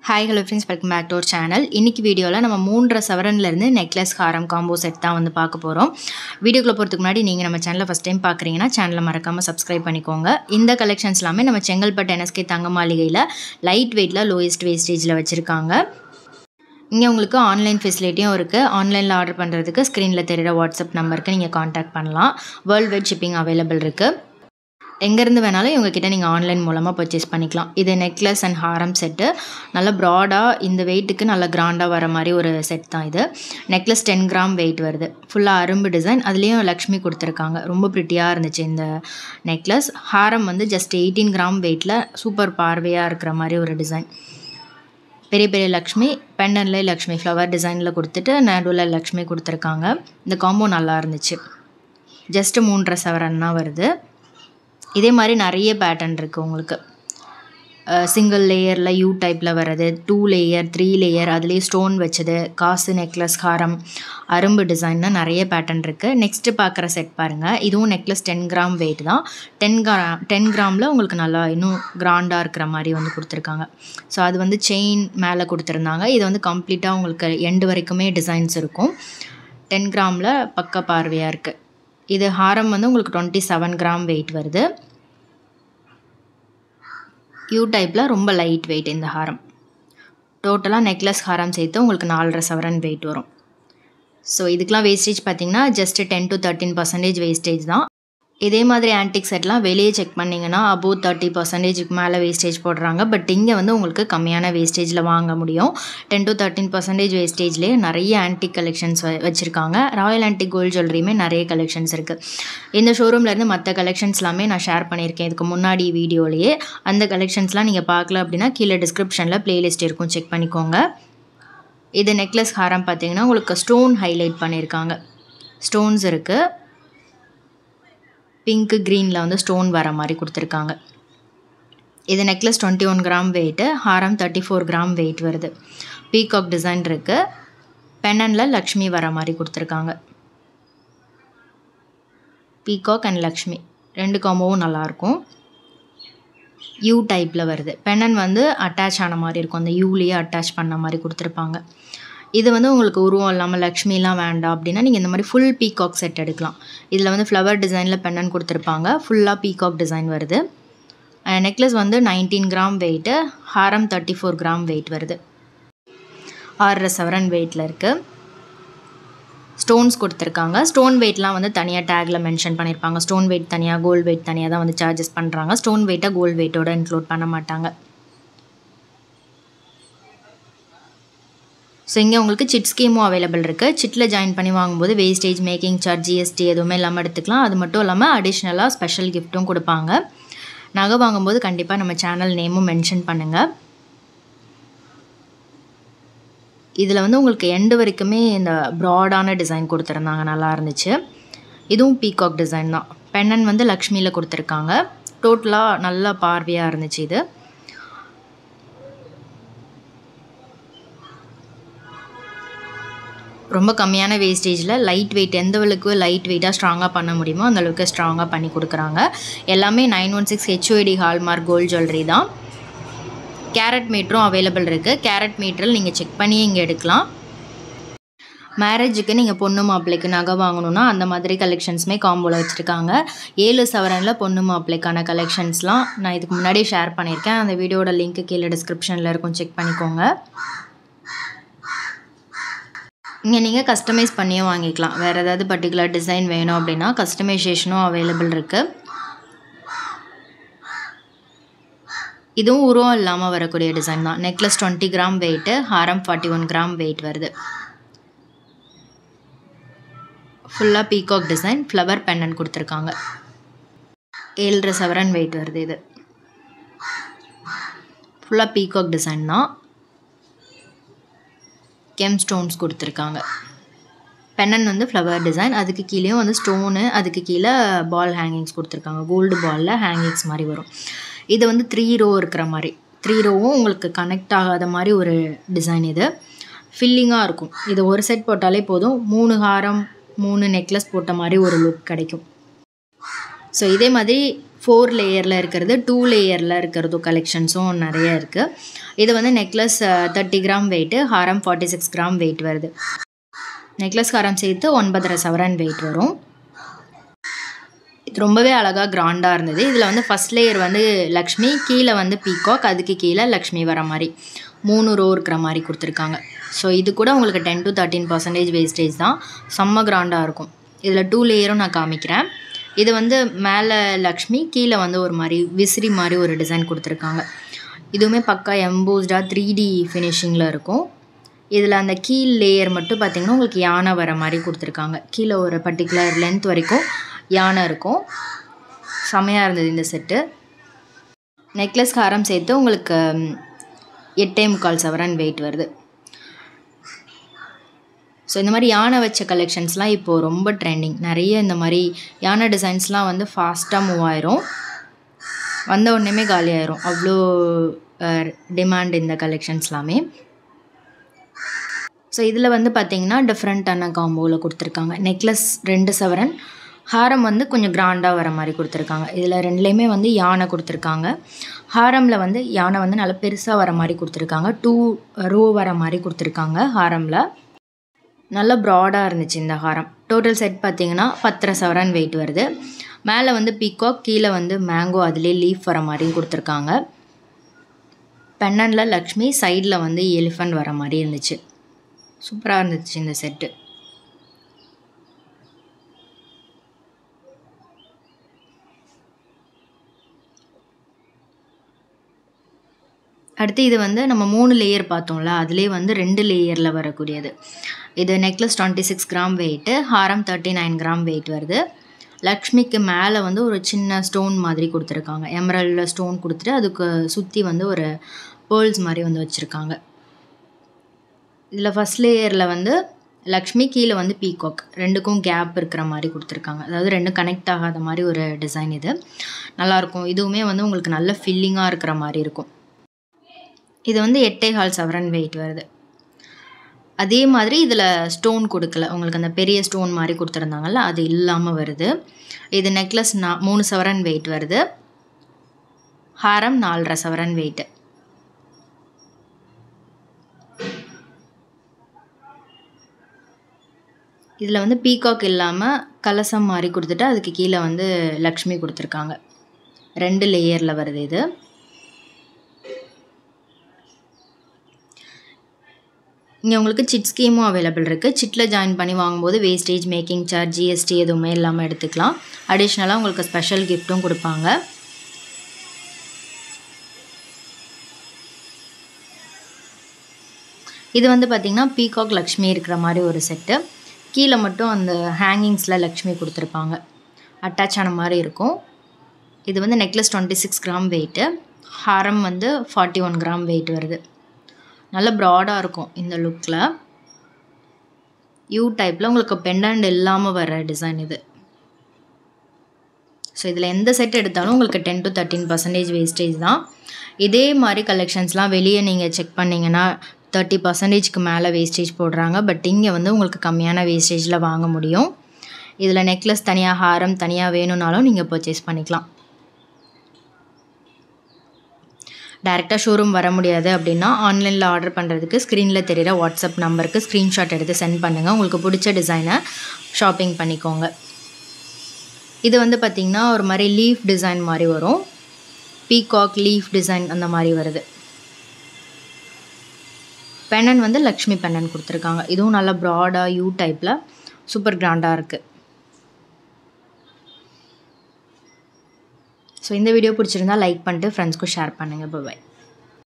hi hello friends welcome back to our channel இன்றைக்கி வீடியோவில் நம்ம மூன்றரை சவரன்லேருந்து நெக்லஸ் ஹாரம் காம்போ செட் தான் வந்து பார்க்க போகிறோம் வீடியோக்குள்ளே போகிறதுக்கு முன்னாடி நீங்கள் நம்ம சேனலை ஃபஸ்ட் டைம் பார்க்குறீங்கன்னா சேனலை மறக்காமல் சப்ஸ்கிரைப் பண்ணிக்கோங்க இந்த கலெக்ஷன்ஸ் எல்லாமே நம்ம செங்கல்பட்டு என்எஸ்கே தங்க மாளிகையில் லைட் வெயிட்டில் லோயஸ்ட் வேஸ்டேஜில் வச்சுருக்காங்க இங்கே உங்களுக்கு ஆன்லைன் ஃபெசிலிட்டியும் இருக்குது ஆன்லைனில் ஆர்டர் பண்ணுறதுக்கு ஸ்க்ரீனில் தெரிகிற வாட்ஸ்அப் நம்பருக்கு நீங்கள் காண்டாக்ட் பண்ணலாம் வேர்ல்டு வைட் ஷிப்பிங் அவைலபிள் இருக்குது எங்கேருந்து வேணாலும் இவங்கக்கிட்ட நீங்கள் ஆன்லைன் மூலமாக பர்ச்சேஸ் பண்ணிக்கலாம் இது நெக்லஸ் அண்ட் ஹாரம் செட்டு நல்ல ப்ராடாக இந்த வெயிட்டுக்கு நல்ல கிராண்டாக வர மாதிரி ஒரு செட் தான் இது நெக்லஸ் டென் கிராம் வெயிட் வருது ஃபுல்லாக அரும்பு டிசைன் அதுலேயும் லக்ஷ்மி கொடுத்துருக்காங்க ரொம்ப ப்ரிட்டியாக இருந்துச்சு இந்த நெக்லஸ் ஹாரம் வந்து ஜஸ்ட் எயிட்டீன் கிராம் வெயிட்டில் சூப்பர் பார்வையாக இருக்கிற மாதிரி ஒரு டிசைன் பெரிய பெரிய லக்ஷ்மி பெண்டன்ல லக்ஷ்மி ஃப்ளவர் டிசைனில் கொடுத்துட்டு நடுவில் லக்ஷ்மி கொடுத்துருக்காங்க இந்த காம்போ நல்லா இருந்துச்சு ஜஸ்ட்டு மூன்றரை சவரன் தான் வருது இதே மாதிரி நிறைய பேட்டர்ன் இருக்குது உங்களுக்கு சிங்கிள் லேயரில் யூ டைப்பில் வர்றது டூ லேயர் த்ரீ லேயர் அதுலேயே ஸ்டோன் வச்சது காசு நெக்லஸ் ஹாரம் அரும்பு டிசைன்னா நிறைய பேட்டர்ன் இருக்குது நெக்ஸ்ட்டு பார்க்குற செட் பாருங்கள் இதுவும் நெக்லஸ் டென் கிராம் வெயிட் தான் டென் கிராம் டென் கிராமில் உங்களுக்கு நல்லா இன்னும் கிராண்டாக இருக்கிற மாதிரி வந்து கொடுத்துருக்காங்க ஸோ அது வந்து செயின் மேலே கொடுத்துருந்தாங்க இது வந்து கம்ப்ளீட்டாக உங்களுக்கு எண்டு வரைக்குமே டிசைன்ஸ் இருக்கும் டென் கிராமில் பக்க பார்வையாக இருக்குது இது ஹாரம் வந்து உங்களுக்கு டுவெண்ட்டி செவன் கிராம் வெயிட் வருது யூ டைப்பில் ரொம்ப லைட் வெயிட் இந்த ஹாரம் டோட்டலாக நெக்லஸ் ஹாரம் சேர்த்து உங்களுக்கு நாலரை சவரன் வெயிட் வரும் ஸோ இதுக்கெலாம் வேஸ்டேஜ் பார்த்திங்கன்னா just ten to thirteen percentage wastage தான் இதே மாதிரி ஆன்டிக் செட்லாம் வெளியே செக் பண்ணிங்கன்னா அபோவ் தேர்ட்டி பர்சன்டேஜுக்கு மேலே வேஸ்டேஜ் போடுறாங்க பட் இங்கே வந்து உங்களுக்கு கம்மியான வேஸ்டேஜில் வாங்க முடியும் டென் டு தேர்ட்டின் பர்சன்டேஜ் வேஸ்டேஜ்லேயே நிறைய ஆன்டிக் கலெக்ஷன்ஸ் வச்சுருக்காங்க ராயல் ஆன்டிக் கோல்டு ஜுவல்லரியுமே நிறைய கலெக்ஷன்ஸ் இருக்குது இந்த ஷோரூம்லேருந்து மற்ற கலெக்ஷன்ஸ் எல்லாமே நான் ஷேர் பண்ணியிருக்கேன் இதுக்கு முன்னாடி வீடியோலேயே அந்த கலெக்ஷன்ஸ்லாம் நீங்கள் பார்க்கல அப்படின்னா கீழே டிஸ்கிரிப்ஷனில் ப்ளேலிஸ்ட் இருக்கும் செக் பண்ணிக்கோங்க இது நெக்லஸ் ஹாரம் பார்த்தீங்கன்னா உங்களுக்கு ஸ்டோன் ஹைலைட் பண்ணியிருக்காங்க ஸ்டோன்ஸ் இருக்குது பிங்க்கு க்ரீனில் வந்து ஸ்டோன் வர மாதிரி கொடுத்துருக்காங்க இது necklace twenty one gram weight ஹாரம் தேர்ட்டி ஃபோர் கிராம் வெயிட் வருது பீகாக் டிசைன் இருக்குது பென்னனில் லக்ஷ்மி வர மாதிரி கொடுத்துருக்காங்க பீகாக் அண்ட் லக்ஷ்மி ரெண்டு காம்போவும் நல்லாயிருக்கும் யூ டைப்பில் வருது பென்னன் வந்து அட்டாச் ஆன மாதிரி இருக்கும் அந்த யூலேயே அட்டாச் பண்ண மாதிரி கொடுத்துருப்பாங்க இது வந்து உங்களுக்கு உருவம் இல்லாமல் லக்ஷ்மிலாம் வேண்டாம் அப்படின்னா நீங்கள் இந்த மாதிரி ஃபுல் பீகாக் செட் எடுக்கலாம் இதில் வந்து ஃப்ளவர் டிசைனில் பெண்ணன் கொடுத்துருப்பாங்க ஃபுல்லாக பீகாக் டிசைன் வருது நெக்லஸ் வந்து நைன்டீன் கிராம் வெயிட்டு ஹாரம் தேர்ட்டி ஃபோர் கிராம் வெயிட் வருது ஆறரை சவரன் வெயிட்டில் இருக்குது ஸ்டோன்ஸ் கொடுத்துருக்காங்க ஸ்டோன் வெயிட்லாம் வந்து தனியாக டேக்கில் மென்ஷன் பண்ணியிருப்பாங்க ஸ்டோன் வெயிட் தனியாக கோல்டு வெயிட் தனியாக தான் வந்து சார்ஜஸ் பண்ணுறாங்க ஸ்டோன் வெயிட்டை கோல்டு வெயிட்டோட இன்க்ளூட் பண்ண மாட்டாங்க ஸோ இங்கே உங்களுக்கு சிட் ஸ்கீமும் அவைலபிள் இருக்குது சிட்டில் ஜாயின் பண்ணி வாங்கும்போது வேஸ்டேஜ் மேக்கிங் சார்ஜ் ஜிஎஸ்டி எதுவுமே இல்லாமல் எடுத்துக்கலாம் அது மட்டும் இல்லாமல் அடிஷ்னலாக ஸ்பெஷல் கிஃப்ட்டும் கொடுப்பாங்க நகை வாங்கும்போது கண்டிப்பாக நம்ம சேனல் நேமும் மென்ஷன் பண்ணுங்கள் இதில் வந்து உங்களுக்கு எண்டு வரைக்குமே இந்த ப்ராடான டிசைன் கொடுத்துருந்தாங்க நல்லா இருந்துச்சு இதுவும் பீகாக் டிசைன் தான் பெண்ணன் வந்து லக்ஷ்மியில் கொடுத்துருக்காங்க டோட்டலாக நல்லா பார்வையாக இருந்துச்சு இது ரொம்ப கம்மியான வேஸ்டேஜில் லைட் வெயிட் எந்த அளவுக்கு லைட் வெயிட்டாக ஸ்ட்ராங்காக பண்ண முடியுமோ அந்த அளவுக்கு ஸ்ட்ராங்காக பண்ணி கொடுக்குறாங்க எல்லாமே nine one six HUID hallmark gold jewellery தான் கேரட் மீட்டரும் அவைலபிள் இருக்குது கேரட் மீட்டரில் நீங்கள் செக் பண்ணி இங்கே எடுக்கலாம் மேரேஜுக்கு நீங்கள் பொண்ணு மாப்பிள்ளைக்கு நகை வாங்கணுன்னா அந்த மாதிரி கலெக்ஷன்ஸுமே காம்போவில் வச்சுருக்காங்க ஏழு சவரனில் பொண்ணு மாப்பிள்ளைக்கான கலெக்ஷன்ஸ்லாம் நான் இதுக்கு முன்னாடி ஷேர் பண்ணியிருக்கேன் அந்த வீடியோட லிங்க்கு கீழே டிஸ்கிரிப்ஷனில் இருக்கும் செக் பண்ணிக்கோங்க இங்கே நீங்கள் கஸ்டமைஸ் பண்ணியும் வாங்கிக்கலாம் வேறு ஏதாவது பர்டிகுலர் டிசைன் வேணும் அப்படின்னா கஸ்டமைசேஷனும் அவைலபிள் இருக்குது இதுவும் உருவம் இல்லாமல் வரக்கூடிய டிசைன் தான் நெக்லஸ் டுவெண்ட்டி கிராம் வெயிட்டு ஹாரம் ஃபார்ட்டி ஒன் கிராம் வெயிட் வருது ஃபுல்லாக பீகாக் டிசைன் ஃப்ளவர் பெண்ணன் கொடுத்துருக்காங்க ஏழரை சவரன் வெயிட் வருது இது ஃபுல்லாக பீகாக் டிசைன் தான் கெம் ஸ்டோன்ஸ் கொடுத்துருக்காங்க பெண்ணன் வந்து ஃப்ளவர் டிசைன் அதுக்கு கீழேயும் வந்து ஸ்டோனு அதுக்கு கீழே பால் ஹேங்கிங்ஸ் கொடுத்துருக்காங்க கோல்டு பாலில் ஹேங்கிங்ஸ் மாதிரி வரும் இது வந்து த்ரீ ரோ இருக்கிற மாதிரி த்ரீ ரோவும் உங்களுக்கு கனெக்ட் ஆகாத மாதிரி ஒரு டிசைன் இது ஃபில்லிங்காக இருக்கும் இது ஒரு செட் போட்டாலே போதும் மூணு ஹாரம் மூணு நெக்லஸ் போட்ட மாதிரி ஒரு லுக் கிடைக்கும் ஸோ இதே மாதிரி ஃபோர் லேயரில் இருக்கிறது டூ லேயரில் இருக்கிறதும் கலெக்ஷன்ஸும் நிறைய இருக்குது இது வந்து நெக்லஸ் தேர்ட்டி கிராம் வெயிட்டு ஹாரம் ஃபார்ட்டி சிக்ஸ் கிராம் வெயிட் வருது நெக்லஸ் ஹாரம் சேர்த்து ஒன்பதரை சவரன் வெயிட் வரும் இது ரொம்பவே அழகாக கிராண்டாக இருந்தது இதில் வந்து ஃபஸ்ட் லேயர் வந்து லக்ஷ்மி கீழே வந்து பீகாக் அதுக்கு கீழே லக்ஷ்மி வர மாதிரி மூணு ரோ இருக்கிற மாதிரி கொடுத்துருக்காங்க ஸோ இது கூட உங்களுக்கு ten to thirteen percentage wastage தான் செம்ம கிராண்டாக இருக்கும் இதில் டூ லேயரும் நான் காமிக்கிறேன் இது வந்து மேலே லக்ஷ்மி கீழே வந்து ஒரு மாதிரி விசிறி மாதிரி ஒரு டிசைன் கொடுத்துருக்காங்க இதுவுமே பக்கா எம்போஸ்டாக த்ரீ டி ஃபினிஷிங்கில் இருக்கும் இதில் அந்த கீழ் லேயர் மட்டும் பார்த்திங்கன்னா உங்களுக்கு யானை வர மாதிரி கொடுத்துருக்காங்க கீழே ஒரு பர்டிகுலர் லென்த் வரைக்கும் யானை இருக்கும் செமையாக இருந்தது இந்த செட்டு நெக்லஸ் ஹாரம் சேர்த்து உங்களுக்கு எட்டே முக்கால் சவரன் வெயிட் வருது ஸோ இந்த மாதிரி யானை வச்ச கலெக்ஷன்ஸ்லாம் இப்போது ரொம்ப ட்ரெண்டிங் நிறைய இந்த மாதிரி யானை டிசைன்ஸ்லாம் வந்து ஃபாஸ்ட்டாக மூவ் ஆயிரும் வந்த உடனேமே காலி ஆயிரும் அவ்வளோ டிமாண்ட் இந்த கலெக்ஷன்ஸ்லாமே ஸோ இதில் வந்து பார்த்திங்கன்னா டிஃப்ரெண்ட்டான காம்போவில் கொடுத்துருக்காங்க நெக்லஸ் ரெண்டு சவரன் ஹாரம் வந்து கொஞ்சம் கிராண்டாக வர மாதிரி கொடுத்துருக்காங்க இதில் ரெண்டுலேயுமே வந்து யானை கொடுத்துருக்காங்க ஹாரமில் வந்து யானை வந்து நல்லா பெருசாக வர மாதிரி கொடுத்துருக்காங்க டூ ரோ வர மாதிரி கொடுத்துருக்காங்க ஹாரமில் நல்லா ப்ராடாக இருந்துச்சு இந்த ஹாரம் டோட்டல் செட் பார்த்திங்கன்னா பத்தரை சவரன் வெயிட் வருது மேலே வந்து பீகாக் கீழே வந்து மேங்கோ அதிலே லீஃப் வர மாதிரியும் கொடுத்துருக்காங்க பெண்ணனில் லக்ஷ்மி சைடில் வந்து எலிஃபண்ட் வர மாதிரி இருந்துச்சு சூப்பராக இருந்துச்சு இந்த செட்டு அடுத்து இது வந்து நம்ம மூணு லேயர் பார்த்தோம்ல அதுலேயே வந்து ரெண்டு லேயரில் வரக்கூடியது இது necklace twenty six gram weight ஹாரம் தேர்ட்டி நைன் கிராம் வெயிட் வருது லக்ஷ்மிக்கு மேலே வந்து ஒரு சின்ன ஸ்டோன் மாதிரி கொடுத்துருக்காங்க எமரல்டில் ஸ்டோன் கொடுத்துட்டு அதுக்கு சுற்றி வந்து ஒரு பேர்ல்ஸ் மாதிரி வந்து வச்சுருக்காங்க இதில் ஃபஸ்ட் லேயரில் வந்து லக்ஷ்மி கீழே வந்து பீகாக் ரெண்டுக்கும் கேப் இருக்கிற மாதிரி கொடுத்துருக்காங்க அதாவது ரெண்டும் கனெக்ட் ஆகாத மாதிரி ஒரு டிசைன் இது நல்லாயிருக்கும் இதுவுமே வந்து உங்களுக்கு நல்ல ஃபில்லிங்காக இருக்கிற மாதிரி இருக்கும் இது வந்து எட்டே கால் சவரன் வெயிட் வருது அதே மாதிரி இதில் ஸ்டோன் கொடுக்கல உங்களுக்கு அந்த பெரிய ஸ்டோன் மாதிரி கொடுத்துருந்தாங்கல்ல அது இல்லாமல் வருது இது நெக்லஸ் நா மூணு சவரன் வெயிட் வருது ஹாரம் நாலரை சவரன் வெயிட்டு இதில் வந்து பீகாக் இல்லாமல் கலசம் மாதிரி கொடுத்துட்டு அதுக்கு கீழே வந்து லக்ஷ்மி கொடுத்துருக்காங்க ரெண்டு லேயரில் வருது இது இங்கே உங்களுக்கு சிட் ஸ்கீமும் அவைலபிள் இருக்குது சிட்டில் ஜாயின் பண்ணி வாங்கும்போது வேஸ்டேஜ் மேக்கிங் சார்ஜ் ஜிஎஸ்டி எதுவுமே இல்லாமல் எடுத்துக்கலாம் அடிஷ்னலாக உங்களுக்கு ஸ்பெஷல் கிஃப்ட்டும் கொடுப்பாங்க இது வந்து பார்த்திங்கன்னா பீகாக் லக்ஷ்மி இருக்கிற மாதிரி ஒரு செட்டு கீழே மட்டும் அந்த ஹேங்கிங்ஸில் லக்ஷ்மி கொடுத்துருப்பாங்க அட்டாச் ஆன மாதிரி இருக்கும் இது வந்து necklace twenty six gram weight ஹாரம் வந்து ஃபார்ட்டி ஒன் கிராம் வெயிட் வருது நல்ல ப்ராடாக இருக்கும் இந்த லுக்கில் யூ டைப்பில் உங்களுக்கு பெண்டன்ட் இல்லாமல் வர டிசைன் இது ஸோ இதில் எந்த செட் எடுத்தாலும் உங்களுக்கு ten to thirteen percentage wastage தான் இதே மாதிரி கலெக்ஷன்ஸ்லாம் வெளியே நீங்கள் செக் பண்ணிங்கன்னா தேர்ட்டி பர்சன்டேஜ்க்கு மேலே வேஸ்டேஜ் போடுறாங்க பட் இங்கே வந்து உங்களுக்கு கம்மியான வேஸ்டேஜில் வாங்க முடியும் இதில் நெக்லஸ் தனியாக ஹாரம் தனியாக வேணும்னாலும் நீங்கள் பர்ச்சேஸ் பண்ணிக்கலாம் டேரெக்டாக ஷோரூம் வர முடியாது அப்படின்னா ஆன்லைனில் ஆர்டர் பண்ணுறதுக்கு ஸ்க்ரீனில் தெரிகிற வாட்ஸ்அப் நம்பருக்கு ஸ்க்ரீன்ஷாட் எடுத்து சென்ட் பண்ணுங்கள் உங்களுக்கு பிடிச்ச டிசைனை ஷாப்பிங் பண்ணிக்கோங்க இது வந்து பார்த்திங்கன்னா ஒரு மாதிரி லீஃப் டிசைன் மாதிரி வரும் பீகாக் லீஃப் டிசைன் அந்த மாதிரி வருது பெண்ணன் வந்து லக்ஷ்மி பெண்ணன் கொடுத்துருக்காங்க இதுவும் நல்லா ப்ராடாக யூ டைப்பில் சூப்பர் கிராண்டாக இருக்குது ஸோ இந்த வீடியோ பிடிச்சிருந்தா லைக் பண்ணிட்டு ஃப்ரெண்ட்ஸ்க்கும் ஷேர் பண்ணுங்கள் பாய்